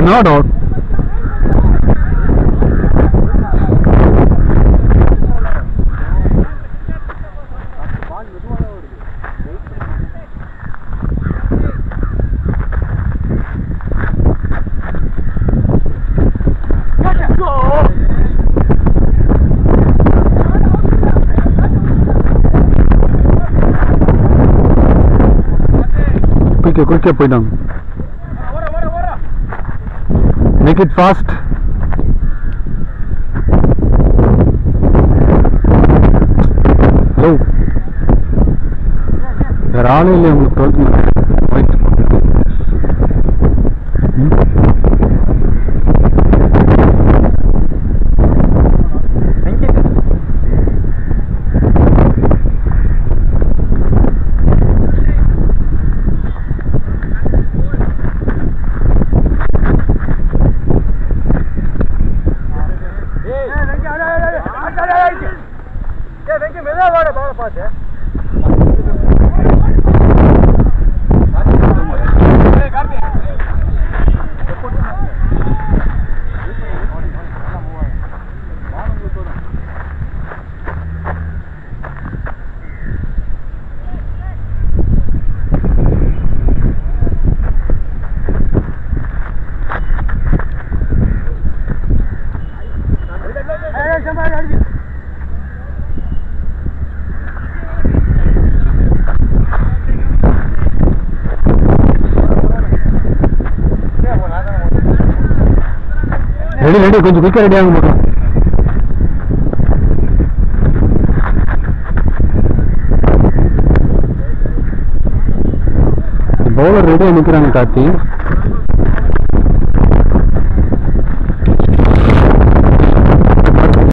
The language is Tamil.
நாட் அவுட் குயிக்க குயிக்க போயிட்டாங்க மேக் இட் ஃபாஸ்ட் ஹலோ வேற ஆளே இல்லையா உங்களுக்கு டுவெல்த் ரெடி ரெடி கொஞ்சம் குயிக்காக ரெடி ஆகும் போதும் பவுலர் ரெடியாக நிற்கிறாங்க கார்த்தி